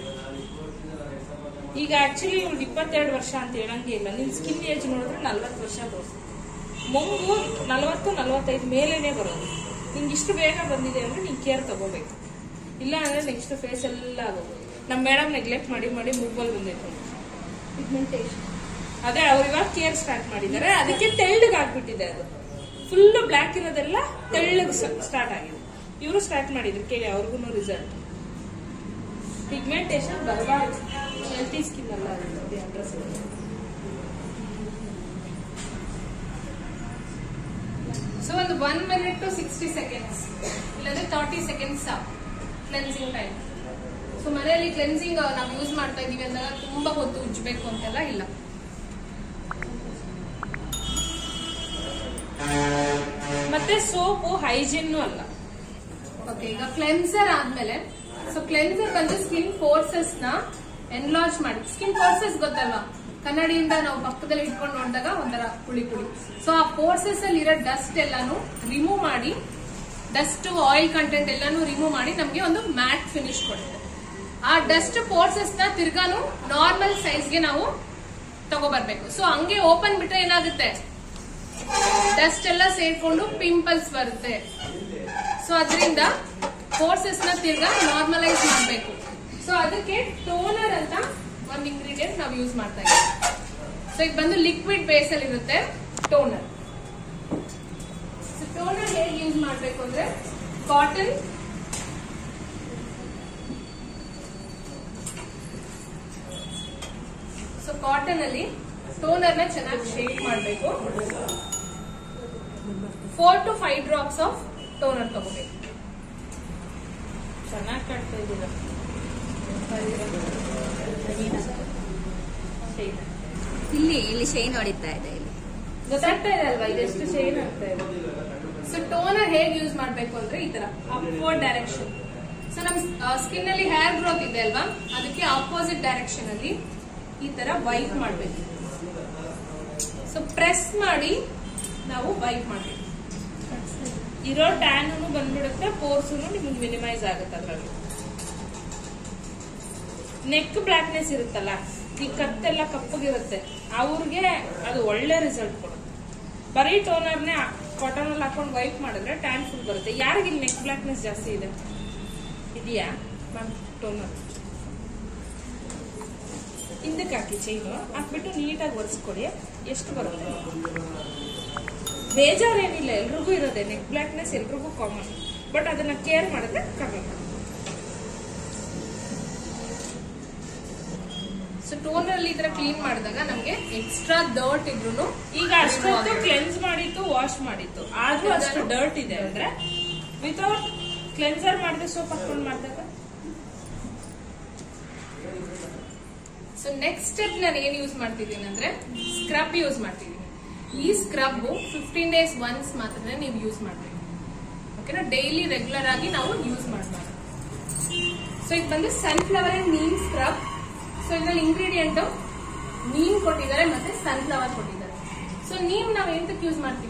B: ಈಗ ಆಕ್ಚುಲಿ ಇವ್ಳು ಇಪ್ಪತ್ತೆರಡು ವರ್ಷ ಅಂತ ಹೇಳಂಗೆ ಇಲ್ಲ ನಿನ್ ಸ್ಕಿನ್ ಏಜ್ ನೋಡಿದ್ರೆ ನಲ್ವತ್ತು ವರ್ಷ ತೋರಿಸ್ತು ಮೊಂಗು ನಲವತ್ತು ನಲವತ್ತೈದು ಮೇಲೇನೆ ಬರೋದು ನಿಂಗೆ ಇಷ್ಟು ಬೇಗ ಬಂದಿದೆ ಅಂದ್ರೆ ನೀನ್ ಕೇರ್ ತಗೋಬೇಕು ಇಲ್ಲ ಅಂದ್ರೆ ನೆಕ್ಸ್ಟ್ ಫೇಸ್ ಎಲ್ಲ ಆಗೋದು ನಮ್ಮ ಮೇಡಮ್ ನೆಗ್ಲೆಕ್ಟ್ ಮಾಡಿ ಮಾಡಿ ಮೂಗಲ್ ಬಂದೈತೆ ಪಿಗ್ಮೆಂಟೇಷನ್ ಅದೇ ಅವ್ರು ಇವಾಗ ಕೇರ್ ಸ್ಟಾರ್ಟ್ ಮಾಡಿದ್ದಾರೆ ಅದಕ್ಕೆ ತೆಳ್ಳಗೆ ಆಗ್ಬಿಟ್ಟಿದೆ ಅದು ಫುಲ್ ಬ್ಲ್ಯಾಕ್ ಇರೋದೆಲ್ಲ ತೆಳ್ಳಗೆ ಸ್ಟಾರ್ಟ್ ಆಗಿದೆ ಇವರು ಸ್ಟಾರ್ಟ್ ಮಾಡಿದ್ರು ಕೇಳಿ ಅವ್ರಿಗೂ ರಿಸಲ್ಟ್ ಪಿಗ್ಮೆಂಟೇಷನ್ ಬರಬಾರ್ದು ಹೆಲ್ತಿ ಸ್ಕಿನ್ ಅಲ್ಲ ಅದು ಅಡ್ರೆಸ್
A: ಸೊ ಒಂದು one minute to sixty seconds ಇಲ್ಲಾಂದ್ರೆ thirty seconds cleansing time so ಮನೆಯಲ್ಲಿ ಕ್ಲೆನ್ಸಿಂಗ್ ನಾವು ಯೂಸ್ ಮಾಡ್ತಾ ಇದೀವಿ ಅಂದಾಗ ತುಂಬಾ ಹೊತ್ತು ಉಜ್ಜಬೇಕು ಅಂತೆಲ್ಲ ಇಲ್ಲ
B: ಮತ್ತೆ ಸೋಪು ಹೈಜಿನ್ ಅಲ್ಲ
A: ಓಕೆ ಈಗ ಕ್ಲೆನ್ಸರ್ ಆದ್ಮೇಲೆ ಸೊ ಕ್ಲೆನ್ಸರ್ ಬಂದು ಸ್ಕಿನ್ ಫೋರ್ಸಸ್ ನ ಎನ್ಲಾರ್ಜ್ ಮಾಡಿ ಸ್ಕಿನ್ ಫೋರ್ಸಸ್ ಗೊತ್ತಲ್ವಾ ಕನ್ನಡಿಯಿಂದ ನಾವು ಪಕ್ಕದಲ್ಲಿ ಇಟ್ಕೊಂಡು ನೋಡಿದಾಗ ಒಂಥರ ಕುಳಿ ಕುಳಿ ಸೊ ಆ ಫೋರ್ಸಸ್ ಅಲ್ಲಿ ಇರೋ ಡಸ್ಟ್ ಎಲ್ಲಾನು ರಿಮೂವ್ ಮಾಡಿ ಡಸ್ಟ್ ಆಯಿಲ್ ಕಂಟೆಂಟ್ ಎಲ್ಲಾನು ರಿಮೂವ್ ಮಾಡಿ ನಮಗೆ ಒಂದು ಮ್ಯಾಟ್ ಫಿನಿಶ್ ಕೊಡುತ್ತೆ ಆ ಡಸ್ಟ್ ಫೋರ್ಸಸ್ ನ ತಿರ್ಗಾನು ನಾರ್ಮಲ್ ಸೈಜ್ಗೆ ನಾವು ತಗೋಬರ್ಬೇಕು ಸೊ ಹಂಗೆ ಓಪನ್ ಬಿಟ್ರೆ ಏನಾಗುತ್ತೆ ಡಸ್ಟ್ ಎಲ್ಲ ಸೇರ್ಕೊಂಡು ಪಿಂಪಲ್ಸ್ ಬರುತ್ತೆ ಸೊ ಅದರಿಂದ ಫೋರ್ಸಸ್ ನ ತಿರ್ಗಾ ನಾರ್ಮಲೈಸ್ ಮಾಡಬೇಕು ಸೊ ಅದಕ್ಕೆ ಟೋನರ್ ಅಂತ ಒಂದು ಇಂಗ್ರೀಡಿಯಂಟ್ ನಾವು ಯೂಸ್ ಮಾಡ್ತಾ ಇದ್ದೀವಿ ಸೊ ಇದು ಬಂದು ಲಿಕ್ವಿಡ್ ಬೇಸ್ ಅಲ್ಲಿ ಇರುತ್ತೆ ಟೋನರ್ ಸೊ ಟೋನರ್ ಹೇಗೆ ಯೂಸ್ ಮಾಡಬೇಕು ಅಂದ್ರೆ ಕಾಟನ್ ಸೊ ಕಾಟನ್ ಅಲ್ಲಿ ಟೋನರ್ ನ ಚೆನ್ನಾಗಿ ಶೇಕ್ ಮಾಡಬೇಕು four to five drops of toner ತಗೋಬೇಕು
B: ಚೆನ್ನಾಗಿ ಕಾಣ್ತಾ ಇದ್ದೀರ
D: ಇಲ್ಲಿ ಇಲ್ಲಿ ಶೈನ್ ಹೊಡಿತಾ ಇದೆ ಇಲ್ಲಿ
B: ಗೊತ್ತಾಗ್ತಾ ಇದೆ ಅಲ್ವಾ ಇದೆಷ್ಟು ಶೈನ್ ಆಗ್ತಾ ಇದೆ
A: ಸೊ ಟೋನರ್ ಹೇಗೆ ಯೂಸ್ ಮಾಡಬೇಕು ಅಂದ್ರೆ ಈ ತರ ಅಪ್ವರ್ಡ್ ಡೈರೆಕ್ಷನ್ ಸೊ ನಮ್ ಸ್ಕಿನ್ ಅಲ್ಲಿ ಹೇರ್ ಗ್ರೋತ್ ಇದೆ ಅಲ್ವಾ ಅದಕ್ಕೆ ಆಪೋಸಿಟ್ ಡೈರೆಕ್ಷನ್ ಅಲ್ಲಿ ಈ ತರ ವೈಪ್ ಮಾಡಬೇಕು ಸೊ ಪ್ರೆಸ್ ಮಾಡಿ ನಾವು ವೈಪ್ ಮಾಡಬೇಕು
B: ಇರೋ ಟ್ಯಾನ್ ಬಂದ್ಬಿಡುತ್ತೆ ಪೋರ್ಸ್ ನಿಮ್ಗೆ ಮಿನಿಮೈಸ್ ಆಗುತ್ತೆ ಅದ್ರಲ್ಲಿ ನೆಕ್ ಬ್ಲಾಕ್ನೆಸ್ ಇರುತ್ತಲ್ಲ ಈ ಕತ್ತೆಲ್ಲ ಕಪ್ಪಗಿರುತ್ತೆ ಅವ್ರಿಗೆ ಅದು ಒಳ್ಳೆ ರಿಸಲ್ಟ್ ಕೊಡುತ್ತೆ ಬರೀ ಟೋನರ್ನೇ ಕಾಟನ್ ಅಲ್ಲಿ ಹಾಕೊಂಡು ವೈಪ್ ಮಾಡಿದ್ರೆ ಟ್ಯಾನ್ ಫುಲ್ ಬರುತ್ತೆ ಯಾರಿಗೆ ಇಲ್ಲಿ ನೆಕ್ ಬ್ಲಾಕ್ನೆಸ್ ಜಾಸ್ತಿ ಇದೆ ಇದೆಯಾ ಮ್ಯಾಮ್ ಟೋನರ್ ಹಿಂದಕ್ಕೆ ಹಾಕಿ ಚೈನು ಹಾಕ್ಬಿಟ್ಟು ನೀಟಾಗಿ ಒರೆಸ್ಕೊಡಿ ಎಷ್ಟು ಬರುತ್ತೆ ಬೇಜಾರೇನಿಲ್ಲ ಎಲ್ರಿಗೂ ಇರೋದೆ ನೆಕ್ ಬ್ಲಾಕ್ನೆಸ್ ಎಲ್ರಿಗೂ ಕಾಮನ್ ಬಟ್ ಅದನ್ನ ಕೇರ್ ಮಾಡಿದ್ರೆ ಕಮ್ಮಿ
A: ಸೊ ಟೋನರ್ ಅಲ್ಲಿ ಈ ತರ ಕ್ಲೀನ್ ಮಾಡಿದಾಗ ನಮ್ಗೆ ಎಕ್ಸ್ಟ್ರಾ ಡರ್ಟ್ ಇದ್ರು
B: ಈಗ ಅಷ್ಟೊಂದು ಕ್ಲೆನ್ಸ್ ಮಾಡಿತ್ತು ವಾಶ್ ಮಾಡಿತ್ತು ಆದ್ರೂ ಅಷ್ಟು ಡರ್ಟ್ ಇದೆ ಅಂದ್ರೆ ವಿತೌಟ್ ಕ್ಲೆನ್ಸರ್ ಮಾಡಿದ್ರೆ ಸೋಪ್ ಹಾಕೊಂಡು ಮಾಡಿದಾಗ
A: ಸೊ ನೆಕ್ಸ್ಟ್ ಸ್ಟೆಪ್ ನಾನು ಏನ್ ಯೂಸ್ ಮಾಡ್ತಿದ್ದೀನಿ ಅಂದ್ರೆ ಸ್ಕ್ರಬ್ ಯೂಸ್ ಮಾಡ್ತಿದ್ದೀನಿ ಈ ಸ್ಕ್ರಬ್ ಫಿಫ್ಟೀನ್ ಡೇಸ್ ಒನ್ಸ್ ಮಾತ್ರ ನೀವು ಯೂಸ್ ಮಾಡ್ಬೇಕು ಓಕೆನಾ ಡೈಲಿ ರೆಗ್ಯುಲರ್ ಆಗಿ ನಾವು ಯೂಸ್ ಮಾಡಬಾರ್ದು ಸೊ ಇದು ಬಂದು sunflower and neem scrub so ಇದ್ರಲ್ಲಿ ಇಂಗ್ರೀಡಿಯೆಂಟ್ ನೀಮ್ ಕೊಟ್ಟಿದ್ದಾರೆ ಮತ್ತೆ ಸನ್ಫ್ಲವರ್ ಕೊಟ್ಟಿದ್ದಾರೆ ಸೊ ನೀಮ್ ನಾವು ಎಂತಕ್ಕೆ ಯೂಸ್ ಮಾಡ್ತೀವಿ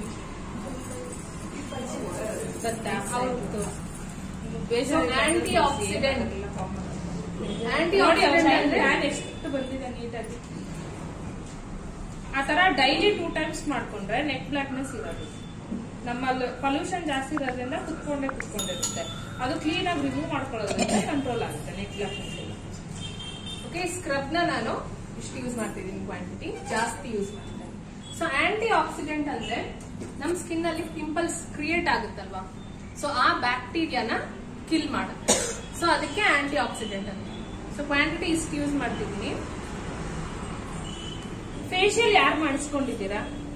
B: ಗೊತ್ತಾ
A: ಹೌದು
B: ಬೇಜಾರು
A: ಆಂಟಿ ಆಕ್ಸಿಡೆಂಟ್ ಆಂಟಿ
B: ನೋಡಿ ಅವ್ರ
A: ಆಕ್ಸಿಡೆಂಟ್ ಅಂದ್ರೆ
B: ಟ್ಯಾನ್ ಎಷ್ಟು ಬಂದಿದೆ ನೀಟಾಗಿ ಆ ತರ ಡೈಲಿ ಟೂ ಟೈಮ್ಸ್ ಮಾಡ್ಕೊಂಡ್ರೆ ನೆಕ್ ಬ್ಲಾಕ್ನೆಸ್ ಇರೋದು ನಮ್ಮಲ್ಲಿ ಪೊಲ್ಯೂಷನ್ ಜಾಸ್ತಿ ಇರೋದ್ರಿಂದ ಕುತ್ಕೊಂಡೇ ಕುತ್ಕೊಂಡಿರುತ್ತೆ ಅದು ಕ್ಲೀನ್ ಆಗಿ ರಿಮೂವ್ ಮಾಡ್ಕೊಳ್ಳೋದ್ರಿಂದ ಕಂಟ್ರೋಲ್ ಆಗುತ್ತೆ ನೆಕ್ ಬ್ಲಾಕ್ನೆಸ್ ಎಲ್ಲ
A: ಓಕೆ ಸ್ಕ್ರಬ್ ನ ನಾನು ಇಷ್ಟು ಯೂಸ್ ಮಾಡ್ತಿದ್ದೀನಿ ಕ್ವಾಂಟಿಟಿ ಜಾಸ್ತಿ ಯೂಸ್ ಮಾಡ್ತೀನಿ ಸೊ ಆಂಟಿ ಆಕ್ಸಿಡೆಂಟ್ ಅಂದ್ರೆ ನಮ್ ಸ್ಕಿನ್ ಅಲ್ಲಿ ಪಿಂಪಲ್ಸ್ ಕ್ರಿಯೇಟ್ ಆಗುತ್ತಲ್ವಾ ಸೊ ಆ ಬ್ಯಾಕ್ಟೀರಿಯಾನ ಕಿಲ್ ಮಾಡುತ್ತೆ ಸೊ ಅದಕ್ಕೆ ಆಂಟಿ ಆಕ್ಸಿಡೆಂಟ್ ಅಂತ ಸೊ ಕ್ವಾಂಟಿಟಿ ಇಷ್ಟು ಯೂಸ್ ಮಾಡ್ತಿದ್ದೀನಿ
B: ಫೇಶಿಯಲ್ ಯಾರು ಮಾಡಿಸ್ಕೊಂಡಿದ್ದೀರಾ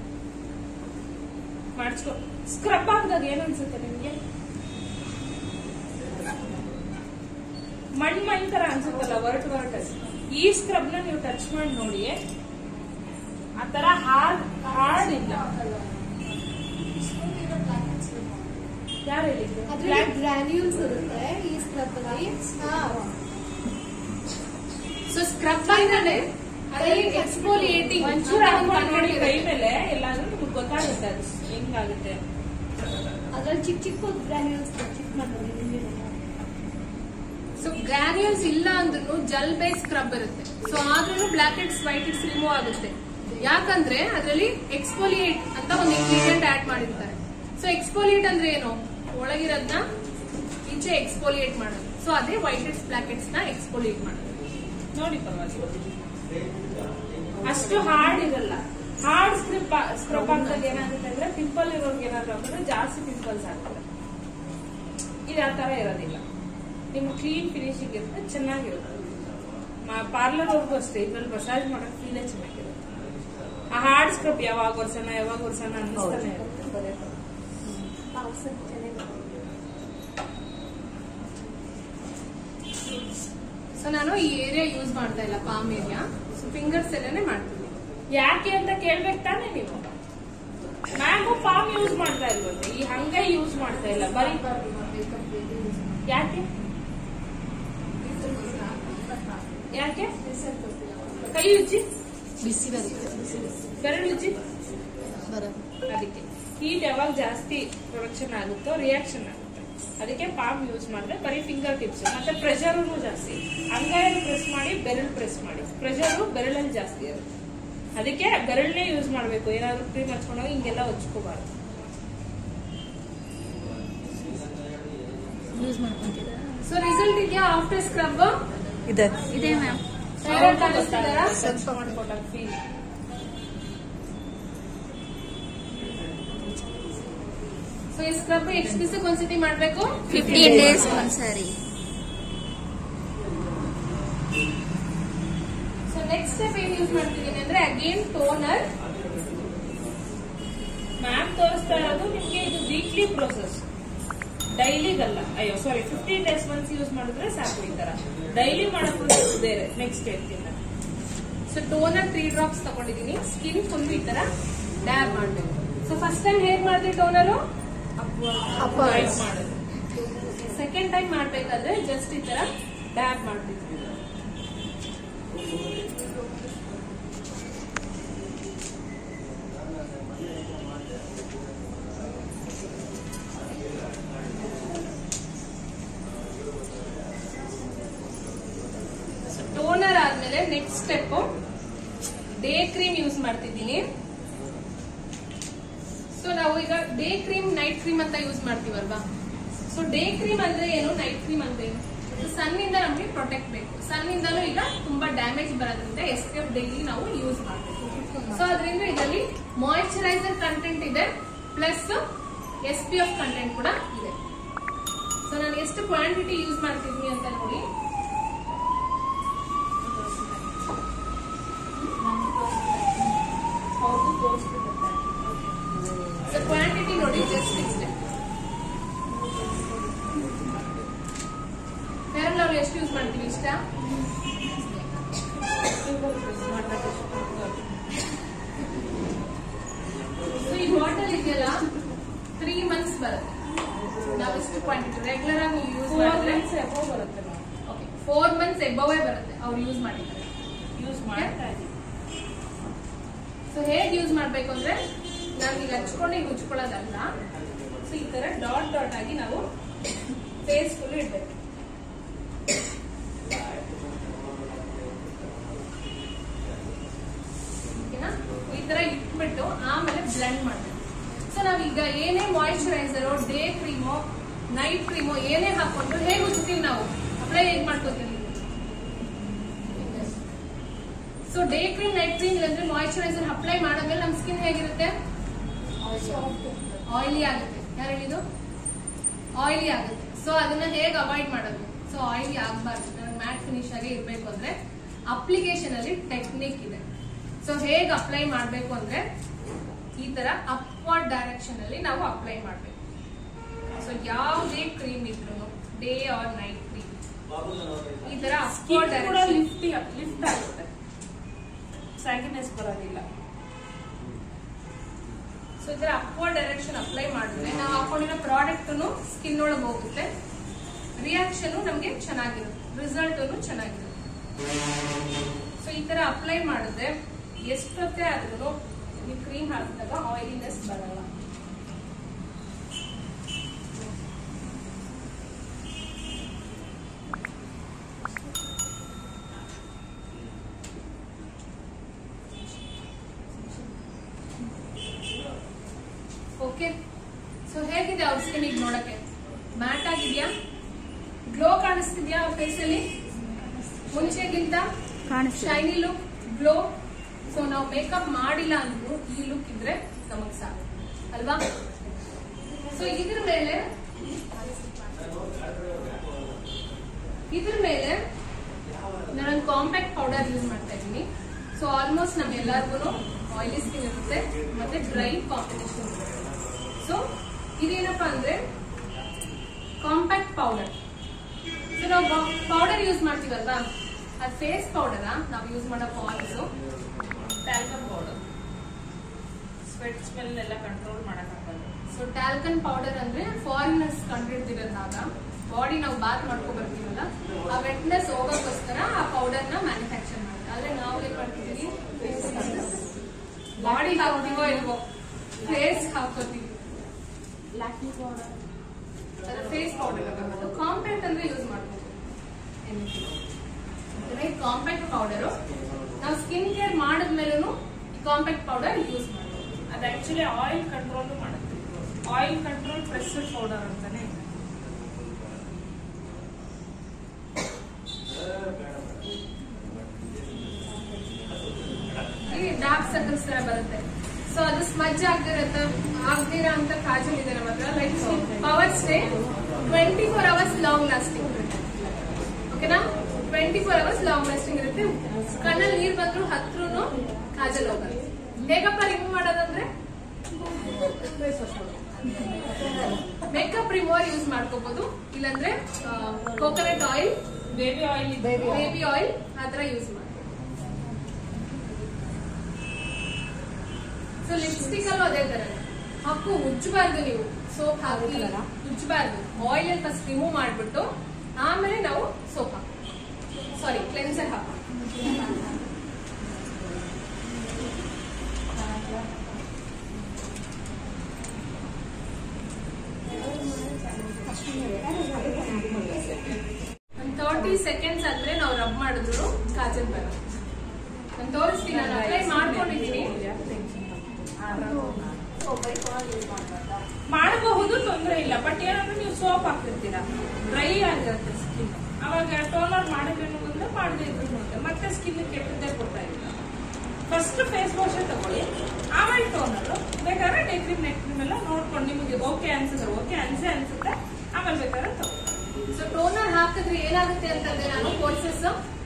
B: ಮಾಡಿಸ್ಕೊ ಸ್ಕ್ರಬ್ ಹಾಕಿದಾಗ ಏನ್ ಅನ್ಸುತ್ತೆ ನಿಮ್ಗೆ ಮಣ್ ಮಣ್ ತರ ಅನ್ಸುತ್ತಲ್ಲ ವರ್ಟ್ ವರ್ಟ್ ಈ ಸ್ಕ್ರಬ್ ನ ನೀವು ಟಚ್ ಮಾಡಿ ನೋಡಿ ಆ ತರ ಹಾರ್ಡ್ ಹಾರ್ಡ್ ಇಲ್ಲ ಯಾರು ಹೇಳಿದ್ದು
C: ಅದ್ರಲ್ಲಿ ಗ್ರಾನ್ಯೂಲ್ಸ್ ಇರುತ್ತೆ ಈ ಸ್ಕ್ರಬ್ ಅಲ್ಲಿ
A: ಸೊ ಸ್ಕ್ರಬ್ ಅಂದ್ರೆ ಅದರಲ್ಲಿ ಎಕ್ಸ್ಫೋಲಿಯೇಟಿಂಗ್
B: ಒಂಚೂರು ಹಾಕೊಂಡು ನೋಡಿ ಕೈ ಮೇಲೆ ಎಲ್ಲಾದ್ರೂ ನಿಮ್ಗೆ ಗೊತ್ತಾಗುತ್ತೆ ಅದು ಹೆಂಗಾಗುತ್ತೆ
C: ಅದ್ರಲ್ಲಿ ಚಿಕ್ಕ ಚಿಕ್ಕ ಗ್ರಾನ್ಯೂಲ್ಸ್ ಚಿಕ್ಕ ಮಾಡ್ಬೋದು
A: ಸೊ ಗ್ರಾನ್ಯೂಲ್ಸ್ ಇಲ್ಲ ಅಂದ್ರೂ ಜಲ್ ಬೇಸ್ ಸ್ಕ್ರಬ್ ಇರುತ್ತೆ ಸೊ ಆದ್ರೂ blackheads whiteheads remove ಆಗುತ್ತೆ ಯಾಕಂದ್ರೆ ಅದರಲ್ಲಿ ಎಕ್ಸ್ಫೋಲಿಯೇಟ್ ಅಂತ ಒಂದು ಇಂಗ್ರೀಡಿಯಂಟ್ ಆಡ್ ಮಾಡಿರ್ತಾರೆ ಸೊ ಎಕ್ಸ್ಫೋಲಿಯೇಟ್ ಅಂದ್ರೆ ಏನು ಒಳಗಿರೋದನ್ನ ಈಚೆ ಎಕ್ಸ್ಫೋಲಿಯೇಟ್ ಮಾಡೋದು ಸೊ ಅದೇ ವೈಟ್ ಹೆಡ್ಸ್ ಬ್ಲಾಕ್ ಹೆಡ್ಸ್ ನ ಎಕ್ಸ್ಫೋಲಿಯೇಟ್ ಮಾಡೋದು
B: ನೋಡಿ ಪರವಾಗಿಲ್ಲ ಅಷ್ಟು ಹಾರ್ಡ್ ಇರಲ್ಲ ಹಾರ್ಡ್ ಸ್ಕ್ರಿಪ್ ಸ್ಕ್ರಬ್ ಹಾಕಿದಾಗ ಏನಾಗುತ್ತೆ ಅಂದ್ರೆ ಪಿಂಪಲ್ ಇರೋರ್ಗೆ ಏನಾದ್ರು ಹಾಕಿದ್ರೆ ಜಾಸ್ತಿ ಪಿಂಪಲ್ಸ್ ಆಗ್ತದೆ ಇದು ಆ ತರ ಇರೋದಿಲ್ಲ ನಿಮ್ಗೆ ಕ್ಲೀನ್ ಫಿನಿಶಿಂಗ್ ಇರುತ್ತೆ ಚೆನ್ನಾಗಿರುತ್ತೆ ಪಾರ್ಲರ್ ಅವ್ರಿಗೂ ಅಷ್ಟೇ ಇದ್ರಲ್ಲಿ ಮಸಾಜ್ ಮಾಡಕ್ ಫೀಲೇ ಚೆನ್ನಾಗಿರುತ್ತೆ ಆ ಹಾರ್ಡ್ ಸ್ಕ್ರಬ್ ಯಾವಾಗ ವರ್ಷನ ಯಾವಾಗ ವರ್ಷನ ಅನ್ನಿಸ್ತಾನೆ ಇರುತ್ತೆ ಪದೇ ಪದೇ.
A: ಸೊ ನಾನು ಈ ಏರಿಯಾ ಯೂಸ್ ಮಾಡ್ತಾ ಇಲ್ಲ ಪಾಮ್ ಏರಿಯಾ ಸೊ ಫಿಂಗರ್ಸ್ ಎಲ್ಲಾನೇ ಮಾಡ್ತೀನಿ
B: ಯಾಕೆ ಅಂತ ಕೇಳ್ಬೇಕು ತಾನೇ ನೀವು ಮ್ಯಾಮು ಫಾರ್ಮ್ ಯೂಸ್ ಮಾಡ್ತಾ ಇಲ್ವಂತೆ ಈ ಹಂಗೆ ಯೂಸ್ ಮಾಡ್ತಾ ಇಲ್ಲ ಬರೀ ಯಾಕೆ ಯಾಕೆ ಕೈ ಉಜ್ಜಿ
A: ಬಿಸಿ ಬರುತ್ತೆ
B: ಬೆರಳು ಉಜ್ಜಿ ಅದಕ್ಕೆ ಹೀಟ್ ಯಾವಾಗ ಜಾಸ್ತಿ ಪ್ರೊಡಕ್ಷನ್ ಆಗುತ್ತೋ ರಿಯಾಕ್ಷನ್ ಆಗುತ್ತೆ ಅದಕ್ಕೆ ಪಾಮ್ ಯೂಸ್ ಮಾಡಿದ್ರೆ ಬರೀ ಫಿಂಗರ್ ಟಿಪ್ಸ್ ಮತ್ತೆ ಪ್ರೆಷರ್ ಜಾಸ್ತಿ ಅಂಗೈಯಲ್ಲಿ ಪ್ರೆಸ್ ಮಾಡಿ ಬೆರಳು ಪ್ರೆಸ್ ಮಾಡಿ ಪ್ರೆಷರ್ ಬೆರಳಲ್ಲಿ ಜಾಸ್ತಿ ಇರುತ್ತೆ ಅದಕ್ಕೆ ಬೆರಳನ್ನೇ ಯೂಸ್ ಮಾಡಬೇಕು ಏನಾದ್ರು ಕ್ರೀಮ್ ಹಚ್ಕೊಂಡಾಗ ಹಿಂಗೆಲ್ಲ ಹಚ್ಕೋಬಾರ್ದು
A: ಸೊ ರಿಸಲ್ಟ್ ಇದೆಯಾ ಆಫ್ಟರ್ ಸ್ಕ್ರಬ್
E: ಇದೆ
D: ಇದೆ ಮ್ಯಾಮ್
B: ಸ್ವಲ್ಪ ಮಾಡ್ಕೊಟ್ಟಾಗ ಫೀಲ್
A: ಸೊ ಈ ಸ್ಕ್ರಬ್ ಎಷ್ಟು ದಿವಸಕ್ಕೆ ಒಂದ್ಸತಿ ಮಾಡ್ಬೇಕು
D: ಫಿಫ್ಟೀನ್ ಡೇಸ್ ಒಂದ್ಸರಿ
A: ಸೊ ನೆಕ್ಸ್ಟ್ ಸ್ಟೆಪ್ ಏನ್ ಯೂಸ್ ಮಾಡ್ತಿದ್ದೀನಿ ಅಂದ್ರೆ ಅಗೇನ್ ಟೋನರ್
B: ಮ್ಯಾಮ್ ತೋರಿಸ್ತಾ ಇರೋದು ನಿಮ್ಗೆ ಇದು ವೀಕ್ಲಿ ಪ್ರೋಸೆಸ್ ಡೈಲಿಗಲ್ಲ ಅಯ್ಯೋ sorry fifteen days once use ಮಾಡಿದ್ರೆ ಸಾಕು ಈ ತರ ಡೈಲಿ ಮಾಡೋ ಪ್ರೋಸೆಸ್ ಬೇರೆ ನೆಕ್ಸ್ಟ್ ಹೇಳ್ತೀನಿ
A: ಸೊ ಟೋನರ್ ತ್ರೀ ಡ್ರಾಪ್ಸ್ ತಗೊಂಡಿದ್ದೀನಿ ಸ್ಕಿನ್ ಫುಲ್ ಈ ತರ ಡ್ಯಾಬ್ ಮಾಡ್ಬೇಕು ಸೊ ಫಸ್ಟ್ ಟೈಮ್ ಹೇಗ್ ಮಾಡಿದ್ರಿ ಟೋನರು
B: Wipe ಮಾಡೋದು
A: ಸೆಕೆಂಡ್ ಟೈಮ್ ಮಾಡ್ಬೇಕಾದ್ರೆ ಜಸ್ಟ್ ಈ ತರ ಡ್ಯಾಬ್ ಮಾಡ್ಬೇಕು ಟೋನರ್ ಆದ್ಮೇಲೆ next step day cream use ಮಾಡ್ತಿದ್ದೀನಿ ಸೊ ನಾವು ಈಗ ಡೇ ಕ್ರೀಮ್ ನೈಟ್ ಕ್ರೀಮ್ ಅಂತ ಯೂಸ್ ಮಾಡ್ತೀವಲ್ವಾ ಸೊ ಡೇ ಕ್ರೀಮ್ ಅಂದ್ರೆ ಏನು ನೈಟ್ ಕ್ರೀಮ್ ಅಂದ್ರೆ ಏನು ಸನ್ ಇಂದ ನಮಗೆ ಪ್ರೊಟೆಕ್ಟ್ ಬೇಕು ಸನ್ ಇಂದಲೂ ಈಗ ತುಂಬಾ ಡ್ಯಾಮೇಜ್ ಬರೋದ್ರಿಂದ ಎಸ್ ಪಿ ಎಫ್ ಡೈಲಿ ನಾವು ಯೂಸ್ ಮಾಡಬೇಕು ಸೊ ಅದರಿಂದ ಇದರಲ್ಲಿ ಮಾಯಿಶ್ಚರೈಸರ್ ಕಂಟೆಂಟ್ ಇದೆ plus S P F content ಕೂಡ ಇದೆ ಸೊ ನಾನು ಎಷ್ಟು ಕ್ವಾಂಟಿಟಿ ಯೂಸ್ ಮಾಡ್ತಿದ್ದೀನಿ ಅಂತ ನೋಡಿ ಹೌದು ತೋರಿಸ್ಬಿಟ್ಟಿರ್ತಾರೆ ಸೊ ಕ್ವಾಂಟಿಟಿ ನೋಡಿ ಜಸ್ಟ್ ಇಷ್ಟೇ ಫೇರ್ ನಾವು ಎಷ್ಟು ಯೂಸ್ ಮಾಡ್ತೀವಿ ಇಷ್ಟ ಸೊ ಈ ಬಾಟಲ್ ಇದೆಯಲ್ಲ ತ್ರೀ ಮಂತ್ಸ್ ಬರುತ್ತೆ ನಾವು ಇಷ್ಟು ಕ್ವಾಂಟಿಟಿ ರೆಗ್ಯುಲರ್ ಆಗಿ ಯೂಸ್
B: ಫೋರ್
A: ಮಾಡಿದ್ರೆ
B: ಮಂತ್ಸ್ ಎಬೋ ಬರುತ್ತೆ
A: ಓಕೆ ಫೋರ್ ಮಂತ್ಸ್ ಎಬ್ಬವೇ ಬರುತ್ತೆ ಅವ್ರು ಯೂಸ್ ಮಾಡಿದ್ದಾರೆ
B: ಯೂಸ್ ಮಾಡ್ತಾ ಇದ್ದೀವಿ
A: ಸೊ ಹೇಗೆ ಯೂಸ್ ಮಾಡ್ಬೇಕು ಅಂದ್ರೆ ನಾವು ಈಗ ಹಚ್ಕೊಂಡು ಈಗ ಉಜ್ಕೊಳ್ಳೋದಲ್ಲ ಸೊ ಈ ತರ ಡಾಟ್ ಡಾಟ್ ಆಗಿ ನಾವು ಫೇಸ್ ಫುಲ್ ಇಡ್ಬೇಕು ಓಕೆನಾ ಈ ತರ ಇಟ್ಬಿಟ್ಟು ಆಮೇಲೆ ಬ್ಲೆಂಡ್ ಮಾಡ್ಬೇಕು ಸೊ ನಾವೀಗ ಏನೇ moisturiser day cream night cream ಏನೇ ಹಾಕೊಂಡು ಹೇಗೆ ಉಜ್ತೀವಿ ನಾವು ಅಪ್ಲೈ ಹೇಗೆ ಮಾಡ್ಕೋತೀವಿ so day cream night cream ಇಲ್ಲಂದ್ರೆ ಮಾಯಿಶ್ಚರೈಸರ್ ಅಪ್ಲೈ ಮಾಡಾದ್ಮೇಲೆ ನಮ್ ಸ್ಕಿನ್ ಹೇಗಿರುತ್ತೆ ಆಯಿಲಿ ಆಗುತ್ತೆ ಯಾರು ಹೇಳಿದ್ದು ಆಯಿಲಿ ಆಗುತ್ತೆ ಸೊ ಅದನ್ನ ಹೇಗೆ ಅವಾಯ್ಡ್ ಮಾಡೋದು ಸೊ ಆಯಿಲಿ ಆಗಬಾರ್ದು ನನಗೆ ಮ್ಯಾಟ್ ಫಿನಿಶ್ ಆಗಿ ಇರಬೇಕು ಅಂದ್ರೆ ಅಪ್ಲಿಕೇಶನ್ ಅಲ್ಲಿ ಟೆಕ್ನಿಕ್ ಇದೆ ಸೊ ಹೇಗೆ ಅಪ್ಲೈ ಮಾಡಬೇಕು ಅಂದ್ರೆ ಈ ತರ ಅಪ್ವರ್ಡ್ ಡೈರೆಕ್ಷನ್ ಅಲ್ಲಿ ನಾವು ಅಪ್ಲೈ ಮಾಡಬೇಕು ಸೊ ಯಾವುದೇ ಕ್ರೀಮ್ ಇದ್ರು ಡೇ ಆರ್ ನೈಟ್ ಕ್ರೀಮ್ ಈ ತರ ಅಪ್ವರ್ಡ್
B: ಸ್ಕಿನ್ ಕೂಡ
A: ಡೈರೆಕ್ಷನ್
B: ಲಿಫ್ಟ್ ಲಿಫ್ಟ್ ಆಗುತ್ತೆ ಸ್ಯಾಗಿನೆಸ್ ಬರೋದಿಲ್ಲ
A: ಸೊ ಈ ತರ ಅಪ್ವರ್ಡ್ ಡೈರೆಕ್ಷನ್ ಅಪ್ಲೈ ಮಾಡಿದ್ರೆ ನಾವು ಹಾಕೊಂಡಿರೋ ಪ್ರಾಡಕ್ಟ್ ಸ್ಕಿನ್ ಒಳಗೆ ಹೋಗುತ್ತೆ ರಿಯಾಕ್ಷನ್ ನಮ್ಗೆ ಚೆನ್ನಾಗಿರುತ್ತೆ ರಿಸಲ್ಟ್ ಚೆನ್ನಾಗಿರುತ್ತೆ ಸೊ ಈ ತರ ಅಪ್ಲೈ ಮಾಡಿದ್ರೆ ಎಷ್ಟೊತ್ತೇ ಆದ್ರೂ ನೀವು ಕ್ರೀಮ್ ಹಾಕಿದಾಗ ಆಯಿಲಿನೆಸ್ ಬರಲ್ಲ ಓಕೆ ಸೊ ಹೇಗಿದೆ ಅವ್ರ ಸ್ಕಿನ್ ಈಗ ನೋಡಕ್ಕೆ ಮ್ಯಾಟ್ ಆಗಿದ್ಯಾ ಗ್ಲೋ ಕಾಣಿಸ್ತಿದ್ಯಾ ಅವ್ರ ಫೇಸಲ್ಲಿ ಮುಂಚೆಗಿಂತ ಶೈನಿ ಲುಕ್ ಗ್ಲೋ ಸೊ ನಾವು ಮೇಕಪ್ ಮಾಡಿಲ್ಲ ಅಂದ್ರೂ ಈ ಲುಕ್ ಇದ್ರೆ ನಮಗ್ ಸಾಕು ಅಲ್ವಾ ಸೊ ಇದ್ರ ಮೇಲೆ ಇದ್ರ ಮೇಲೆ ನಾನು ಕಾಂಪ್ಯಾಕ್ಟ್ ಪೌಡರ್ ಯೂಸ್ ಮಾಡ್ತಾ ಇದ್ದೀನಿ ಸೊ ಆಲ್ಮೋಸ್ಟ್ ನಮ್ಗೆಲ್ಲರಿಗೂ ಆಯಿಲಿ ಸ್ಕಿನ್ ಇರುತ್ತೆ ಮತ್ತೆ ಡ್ರೈ ಕಾಂಬಿನೇಷನ್ ಇರುತ್ತೆ ಸೊ ಇದೇನಪ್ಪಾ ಅಂದ್ರೆ ಕಾಂಪ್ಯಾಕ್ಟ್ ಪೌಡರ್ ಸೊ ನಾವು ಪೌಡರ್ ಯೂಸ್ ಮಾಡ್ತೀವಲ್ವಾ ಅದು ಫೇಸ್ ಪೌಡರಾ ನಾವು ಯೂಸ್ ಮಾಡೋ points
B: talcum powder sweat smell ಎಲ್ಲ ಕಂಟ್ರೋಲ್ ಮಾಡಕ್ಕಾಗಲ್ಲ
A: ಸೊ ಟ್ಯಾಲ್ಕನ್ ಪೌಡರ್ ಅಂದ್ರೆ ಫಾರಿನರ್ಸ್ ಕಂಡಿಡ್ದಿರೋದಾಗ ಬಾಡಿ ನಾವು ಬಾತ್ ಮಾಡ್ಕೊ ಬರ್ತೀವಲ್ಲ ಆ ವೆಟ್ನೆಸ್ ಹೋಗೋಕ್ಕೋಸ್ಕರ ಆ ಪೌಡರ್ ನ ಮ್ಯಾನುಫ್ಯಾಕ್ಚರ್ ಮಾಡ್ತಾರೆ ಆದ್ರೆ ನಾವು ಏನ್ ಮಾಡ್ತಿದೀವಿ ಬಾಡಿ ಹಾಕ್ತೀವೋ ಇಲ್ವೋ ಫೇಸ್ ಹಾಕೋತೀವಿ ಫೇಸ್ ಪೌಡರ್ ಅದು ಕಾಂಪ್ಯಾಕ್ಟ್ ಅಂದ್ರೆ ಯೂಸ್ ಮಾಡ್ಬೋದು ಕಾಂಪ್ಯಾಕ್ಟ್ ಪೌಡರು ನಾವು ಸ್ಕಿನ್ ಕೇರ್ ಮಾಡಿದ್ಮೇಲೂ ಕಾಂಪ್ಯಾಕ್ಟ್ ಪೌಡರ್ ಯೂಸ್ ಮಾಡ್ಬೋದು
B: ಅದು ಆಕ್ಚುಲಿ ಆಯಿಲ್ ಕಂಟ್ರೋಲ್ ಮಾಡುತ್ತೆ ಆಯಿಲ್ ಕಂಟ್ರೋಲ್ ಪ್ರೆಸ್ಡ್ ಪೌಡರ್ ಅಂತಾನೆ ಇದೆ.
A: ಈ ಡಾರ್ಕ್ ಸರ್ಕಲ್ಸ್ ತರ ಬರುತ್ತೆ ಸೊ ಅದು ಸ್ಮಜ್ ಆಗದಿರತ್ತ ಆಗದಿರ ಅಂತ ಕಾಜಲ್ ಇದೆ ನಮ್ಮ ಹತ್ರ like power stay twenty four hours long lasting ಇರುತ್ತೆ ಓಕೆನಾ twenty four hours long lasting ಇರುತ್ತೆ ಕಣ್ಣಲ್ಲಿ ನೀರ್ ಬಂದ್ರು ಹತ್ರೂ ಕಾಜಲ್ ಹೋಗಲ್ಲ ಹೇಗಪ್ಪ ರಿಮೂವ್ ಮಾಡೋದಂದ್ರೆ ಮೇಕಪ್ ರಿಮೂವರ್ ಯೂಸ್ ಮಾಡ್ಕೋಬಹುದು ಇಲ್ಲಾಂದ್ರೆ coconut oil
B: baby oil
A: baby oil ಆ ತರ ಯೂಸ್ ಮಾಡಿ ಸೊ ಲಿಪ್ಸ್ಟಿಕ್ ಅಲ್ಲೂ ಅದೇ ತರ ಹಾಕು ಉಜ್ಜಬಾರ್ದು ನೀವು ಸೋಪ್ ಹಾಕಿ ಉಜ್ಜಬಾರ್ದು ಆಯಿಲ್ ಅಲ್ಲಿ ಫಸ್ಟ್ ರಿಮೂವ್ ಮಾಡ್ಬಿಟ್ಟು ಆಮೇಲೆ ನಾವು ಸೋಪ್ ಹಾಕಿ ಸಾರಿ ಕ್ಲೆನ್ಸರ್ ಹಾಕಿ ಒಂದು ತರ್ಟಿ ಸೆಕೆಂಡ್ಸ್ ಆದ್ರೆ ನಾವು ರಬ್ ಮಾಡಿದ್ರು ಕಾಜಲ್ ಬರಲ್ಲ ನಾನು ತೋರಿಸ್ತೀನಿ ನಾನು ಅಪ್ಲೈ ಮಾಡ್ಕೊಂಡಿದ್ದೀನಿ
B: ಮಾಡಬಹುದು ತೊಂದರೆ ಇಲ್ಲ ಬಟ್ ಏನಂದ್ರೆ ನೀವು ಸೋಪ್ ಹಾಕ್ತಿರ್ತೀರಾ ಡ್ರೈ ಆಗಿರುತ್ತೆ ಸ್ಕಿನ್ ಅವಾಗ ಟೋನರ್ ಮಾಡಿದ್ರೇನು ಅಂದ್ರೆ ಮಾಡದೇ ಇದ್ರು ಮುಂದೆ ಮತ್ತೆ ಸ್ಕಿನ್ ಕೆಟ್ಟದ್ದೇ ಕೊಡ್ತಾ ಇಲ್ಲ ಫಸ್ಟ್ ಫೇಸ್ ವಾಶ್ ತಗೊಳ್ಳಿ ಆಮೇಲೆ ಟೋನರ್ ಬೇಕಾದ್ರೆ ಡೇ ಕ್ರೀಮ್ ನೆಕ್ ಕ್ರೀಮ್ ಎಲ್ಲ ನೋಡ್ಕೊಂಡು ನಿಮಗೆ ಓಕೆ ಅನ್ಸುತ್ತೆ ಓಕೆ ಅನ್ಸೆ ಅನ್ಸುತ್ತೆ ಆಮೇಲೆ ಬೇಕಾದ್ರೆ ತಗೊಳ್ಳಿ
A: ಸೊ ಟೋನರ್ ಹಾಕಿದ್ರೆ ಏನಾಗುತ್ತೆ ಅಂತಂದ್ರೆ ನಾನು ಕೋರ್ಸಸ್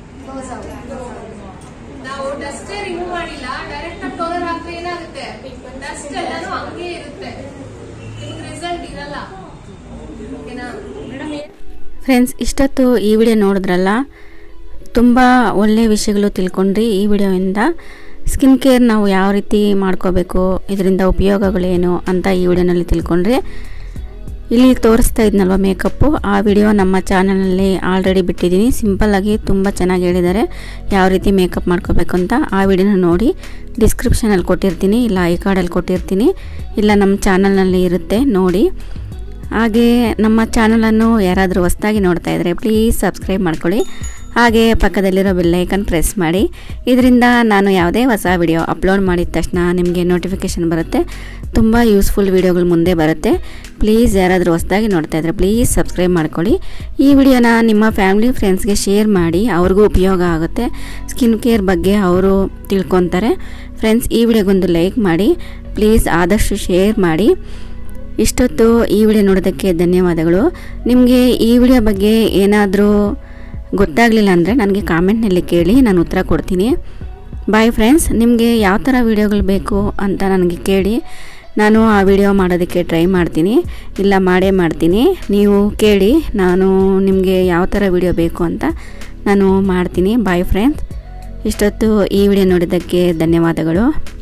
A: ನಾವು ಡಸ್ಟೇ ರಿಮೂವ್ ಮಾಡಿಲ್ಲ ಡೈರೆಕ್ಟ್ ಆಗಿ ಟೋನರ್ ಹಾಕಿದ್ರೆ ಏನಾಗುತ್ತೆ ಡಸ್ಟ್ ಎಲ್ಲಾನು ಹಂಗೆ ಇರುತ್ತೆ ನಿಮ್ಗೆ ರಿಸಲ್ಟ್ ಇರಲ್ಲ ಓಕೆನಾ ಮೇಡಮ್
D: ಫ್ರೆಂಡ್ಸ್ ಇಷ್ಟೊತ್ತು ಈ ವಿಡಿಯೋ ನೋಡಿದ್ರಲ್ಲ ತುಂಬ ಒಳ್ಳೆಯ ವಿಷಯಗಳು ತಿಳ್ಕೊಂಡ್ರಿ ಈ ವಿಡಿಯೋಯಿಂದ ಸ್ಕಿನ್ ಕೇರ್ ನಾವು ಯಾವ ರೀತಿ ಮಾಡ್ಕೋಬೇಕು ಇದರಿಂದ ಉಪಯೋಗಗಳೇನು ಅಂತ ಈ ವಿಡಿಯೋನಲ್ಲಿ ತಿಳ್ಕೊಂಡ್ರಿ ಇಲ್ಲಿ ತೋರಿಸ್ತಾ ಇದ್ನಲ್ವ ಮೇಕಪ್ಪು ಆ ವಿಡಿಯೋ ನಮ್ಮ ಚಾನಲಲ್ಲಿ ಆಲ್ರೆಡಿ ಬಿಟ್ಟಿದ್ದೀನಿ ಸಿಂಪಲ್ಲಾಗಿ ತುಂಬ ಚೆನ್ನಾಗಿ ಹೇಳಿದ್ದಾರೆ ಯಾವ ರೀತಿ ಮೇಕಪ್ ಮಾಡ್ಕೋಬೇಕು ಅಂತ ಆ ವಿಡಿಯೋನ ನೋಡಿ ಡಿಸ್ಕ್ರಿಪ್ಷನಲ್ಲಿ ಕೊಟ್ಟಿರ್ತೀನಿ ಇಲ್ಲ ಐ ಕಾರ್ಡಲ್ಲಿ ಕೊಟ್ಟಿರ್ತೀನಿ ಇಲ್ಲ ನಮ್ಮ ಚಾನಲ್ನಲ್ಲಿ ಇರುತ್ತೆ ನೋಡಿ ಹಾಗೆ ನಮ್ಮ ಚಾನಲನ್ನು ಯಾರಾದರೂ ಹೊಸ್ದಾಗಿ ನೋಡ್ತಾ ಇದ್ದರೆ ಪ್ಲೀಸ್ ಸಬ್ಸ್ಕ್ರೈಬ್ ಮಾಡ್ಕೊಳ್ಳಿ ಹಾಗೆ ಪಕ್ಕದಲ್ಲಿರೋ ಬೆಲ್ಲೈಕನ್ ಪ್ರೆಸ್ ಮಾಡಿ ಇದರಿಂದ ನಾನು ಯಾವುದೇ ಹೊಸ ವಿಡಿಯೋ ಅಪ್ಲೋಡ್ ಮಾಡಿದ ತಕ್ಷಣ ನಿಮಗೆ ನೋಟಿಫಿಕೇಷನ್ ಬರುತ್ತೆ ತುಂಬ ಯೂಸ್ಫುಲ್ ವಿಡಿಯೋಗಳು ಮುಂದೆ ಬರುತ್ತೆ ಪ್ಲೀಸ್ ಯಾರಾದರೂ ಹೊಸ್ದಾಗಿ ನೋಡ್ತಾ ಇದ್ದರೆ ಪ್ಲೀಸ್ ಸಬ್ಸ್ಕ್ರೈಬ್ ಮಾಡ್ಕೊಳ್ಳಿ ಈ ವಿಡಿಯೋನ ನಿಮ್ಮ ಫ್ಯಾಮಿಲಿ ಫ್ರೆಂಡ್ಸ್ಗೆ ಶೇರ್ ಮಾಡಿ ಅವ್ರಿಗೂ ಉಪಯೋಗ ಆಗುತ್ತೆ ಸ್ಕಿನ್ ಕೇರ್ ಬಗ್ಗೆ ಅವರು ತಿಳ್ಕೊತಾರೆ ಫ್ರೆಂಡ್ಸ್ ಈ ವಿಡಿಯೋಗೊಂದು ಲೈಕ್ ಮಾಡಿ ಪ್ಲೀಸ್ ಆದಷ್ಟು ಶೇರ್ ಮಾಡಿ ಇಷ್ಟೊತ್ತು ಈ ವಿಡಿಯೋ ನೋಡೋದಕ್ಕೆ ಧನ್ಯವಾದಗಳು ನಿಮಗೆ ಈ ವಿಡಿಯೋ ಬಗ್ಗೆ ಏನಾದರೂ ಗೊತ್ತಾಗಲಿಲ್ಲ ಅಂದರೆ ನನಗೆ ಕಾಮೆಂಟ್ನಲ್ಲಿ ಕೇಳಿ ನಾನು ಉತ್ತರ ಕೊಡ್ತೀನಿ ಬಾಯ್ ಫ್ರೆಂಡ್ಸ್ ನಿಮಗೆ ಯಾವ ಥರ ವೀಡಿಯೋಗಳು ಬೇಕು ಅಂತ ನನಗೆ ಕೇಳಿ ನಾನು ಆ ವಿಡಿಯೋ ಮಾಡೋದಕ್ಕೆ ಟ್ರೈ ಮಾಡ್ತೀನಿ ಇಲ್ಲ ಮಾಡೇ ಮಾಡ್ತೀನಿ ನೀವು ಕೇಳಿ ನಾನು ನಿಮಗೆ ಯಾವ ಥರ ವಿಡಿಯೋ ಬೇಕು ಅಂತ ನಾನು ಮಾಡ್ತೀನಿ ಬಾಯ್ ಫ್ರೆಂಡ್ಸ್ ಇಷ್ಟೊತ್ತು ಈ ವಿಡಿಯೋ ನೋಡಿದ್ದಕ್ಕೆ ಧನ್ಯವಾದಗಳು